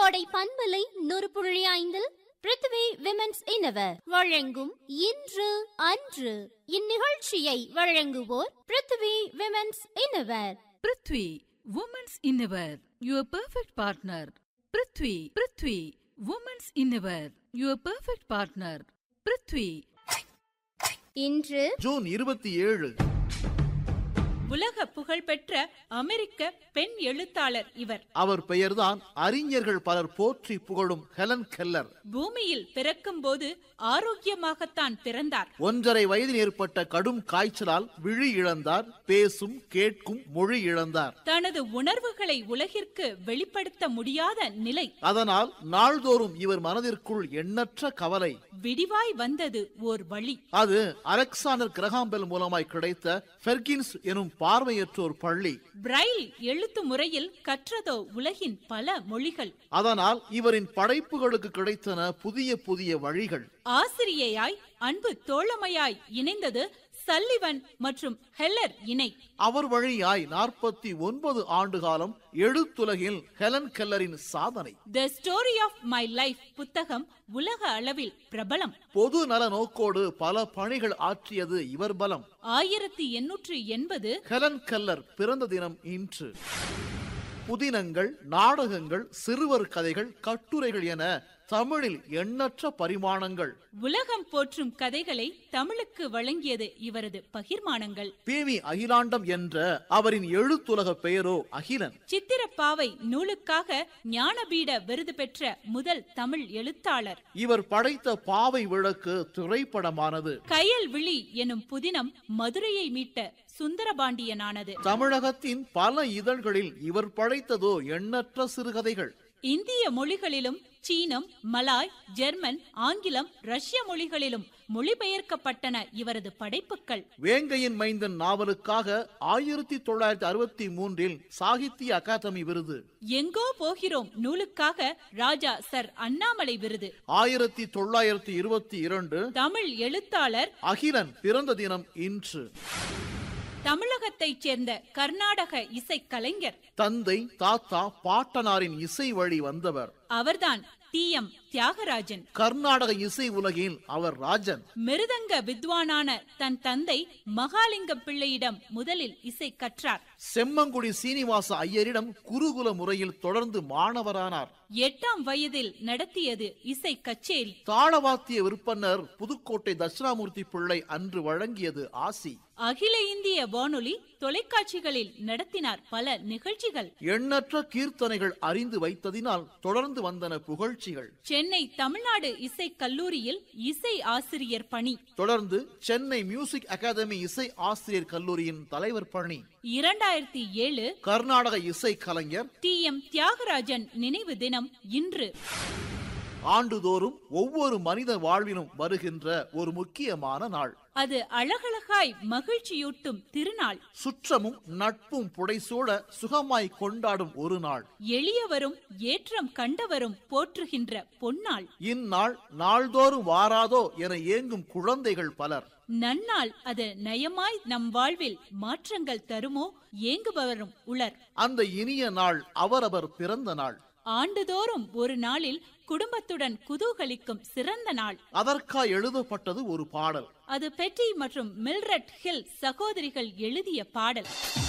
கோடை பண்பலை நூறு புள்ளி ஐந்தில் பிருத்வி விமென்ஸ் இனவர் வழங்கும் இன்று அன்று இந்நிகழ்ச்சியை வழங்குவோர் Prithvi women's innerwear Prithvi women's innerwear your perfect partner Prithvi Prithvi women's innerwear your perfect partner Prithvi இன்று ஜூன் இருபத்தி ஏழு உலக புகழ்பெற்ற அமெரிக்க பெண் எழுத்தாளர் இவர் அவர் பெயர்தான் அறிஞர்கள் பலர் போற்றி புகழும் ஹெலன் கெல்லர் பூமியில் பிறக்கும்போது ஆரோக்கியமாகத்தான் பிறந்தார் ஒன்றரை வயதில் ஏற்பட்ட கடும் காய்ச்சலால் விழி இழந்தார் பேசும் கேட்கும் மொழி இழந்தார் தனது உணர்வுகளை உலகிற்கு வெளிப்படுத்த முடியாத நிலை அதனால் நாள்தோறும் இவர் மனதிற்குள் எண்ணற்ற கவலை விடிவாய் வந்தது ஓர் வழி அது அலெக்சாண்டர் கிரகாம்பெல் மூலமாய் கிடைத்த ஃபெர்கின்ஸ் எனும் பார்வையற்றோர் பள்ளி பிரைல் எழுத்து முறையில் கற்றதோ உலகின் பல மொழிகள் அதனால் இவரின் படைப்புகளுக்கு கிடைத்தன புதிய புதிய வழிகள் ஆசிரியையாய் அன்பு தோழமையாய் இணைந்தது சல்லிவன் மற்றும் ஹெல்லர் இணை அவர் வழியாய் நாற்பத்தி ஒன்பது ஆண்டு காலம் எழுத்துலகில் ஹெலன் கெல்லரின் சாதனை the story of my life புத்தகம் உலக அளவில் பிரபலம் பொது நல நோக்கோடு பல பணிகள் ஆற்றியது இவர் பலம் ஆயிரத்தி எண்ணூற்று எண்பது ஹெலன் கெல்லர் பிறந்த தினம் இன்று புதினங்கள் நாடகங்கள் சிறுவர் கதைகள் கட்டுரைகள் என தமிழில் எண்ணற்ற பரிமாணங்கள் உலகம் போற்றும் கதைகளை தமிழுக்கு வழங்கியது இவரது பகிர்மானங்கள் பேவி அகிலாண்டம் என்ற அவரின் எழுத்துலக பெயரோ அகிலன் சித்திரப்பாவை நூலுக்காக ஞானபீட விருது பெற்ற முதல் தமிழ் எழுத்தாளர் இவர் படைத்த பாவை விளக்கு திரைப்படமானது கயல் விழி எனும் புதினம் மதுரையை மீட்ட சுந்தரபாண்டியனானது தமிழகத்தின் பல இதழ்களில் இவர் படைத்ததோ எண்ணற்ற சிறுகதைகள் இந்திய மொழிகளிலும் சீனம் மலாய் ஜெர்மன் ஆங்கிலம் ரஷ்ய மொழிகளிலும் மொழிபெயர்க்கப்பட்டன இவரது படைப்புகள் வேங்கையின் மைந்தன் நாவலுக்காக ஆயிரத்தி தொள்ளாயிரத்தி அறுபத்தி மூன்றில் சாகித்ய அகாதமி விருது எங்கோ போகிறோம் நூலுக்காக ராஜா சர் அண்ணாமலை விருது ஆயிரத்தி தொள்ளாயிரத்தி இருபத்தி இரண்டு தமிழ் எழுத்தாளர் அகிலன் பிறந்த தினம் இன்று தமிழகத்தைச் சேர்ந்த கர்நாடக இசைக் கலைஞர் தந்தை தாத்தா பாட்டனாரின் இசை வழி வந்தவர் அவர்தான் டி எம் தியாகராஜன் கர்நாடக இசை உலகில் அவர் ராஜன் மிருதங்க வித்வானான தன் தந்தை மகாலிங்க பிள்ளையிடம் முதலில் இசை கற்றார் செம்மங்குடி சீனிவாச ஐயரிடம் குருகுல முறையில் தொடர்ந்து மாணவரானார் எட்டாம் வயதில் நடத்தியது இசை கச்சேரி தாளவாத்திய விற்பனர் புதுக்கோட்டை தட்சிணாமூர்த்தி பிள்ளை அன்று வழங்கியது ஆசி அகில இந்திய வானொலி தொலைக்காட்சிகளில் நடத்தினார் பல நிகழ்ச்சிகள் எண்ணற்ற கீர்த்தனைகள் அறிந்து வைத்ததினால் தொடர்ந்து வந்தன புகழ்ச்சிகள் சென்னை தமிழ்நாடு இசை கல்லூரியில் இசை ஆசிரியர் பணி தொடர்ந்து சென்னை மியூசிக் அகாதமி இசை ஆசிரியர் கல்லூரியின் தலைவர் பணி இரண்டாயிரத்தி ஏழு கர்நாடக இசை கலைஞர் டி எம் தியாகராஜன் நினைவு தினம் இன்று ஆண்டுதோறும் ஒவ்வொரு மனித வாழ்விலும் வருகின்ற ஒரு முக்கியமான நாள் அது அழகழகாய் மகிழ்ச்சியூட்டும் திருநாள் சுற்றமும் நட்பும் புடைசூழ சுகமாய் கொண்டாடும் ஒரு நாள் எளியவரும் ஏற்றம் கண்டவரும் போற்றுகின்ற பொன்னாள் இந்நாள் நாள்தோறும் வாராதோ என ஏங்கும் குழந்தைகள் பலர் நன்னாள் அது நயமாய் நம் வாழ்வில் மாற்றங்கள் தருமோ ஏங்குபவரும் உளர் அந்த இனிய நாள் அவரவர் பிறந்த நாள் ஆண்டுதோறும் ஒரு நாளில் குடும்பத்துடன் குதூகலிக்கும் சிறந்த நாள் அதற்காய் எழுதப்பட்டது ஒரு பாடல் அது பெட்டி மற்றும் மில்ரட் ஹில் சகோதரிகள் எழுதிய பாடல்